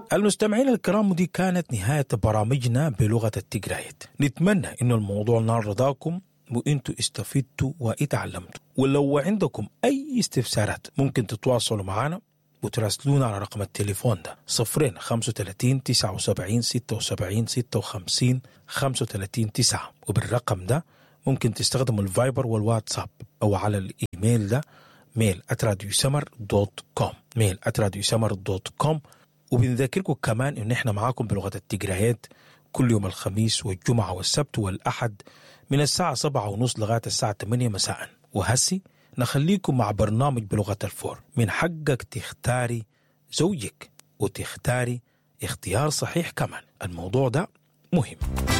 المستمعين الكرام دي كانت نهاية برامجنا بلغة التجرايت نتمنى إن الموضوع نال رضاكم وانتوا استفدتوا واتعلمتوا ولو عندكم اي استفسارات ممكن تتواصلوا معنا وتراسلونا على رقم التليفون ده صفرين خمسة وتلاتين تسعة وسبعين ستة وسبعين ستة وخمسين خمسة وتلاتين تسعة وبالرقم ده ممكن تستخدموا الفايبر والواتساب أو على الإيميل ده ميل اتراديو سمر دوت كوم ميل اتراديو سمر دوت كوم وبنذكركم كمان إن إحنا معاكم بلغة التجريهات كل يوم الخميس والجمعة والسبت والأحد من الساعة سبعة ونص لغاية الساعة 8 مساء وهسي نخليكم مع برنامج بلغة الفور من حقك تختاري زوجك وتختاري اختيار صحيح كمان الموضوع ده مهم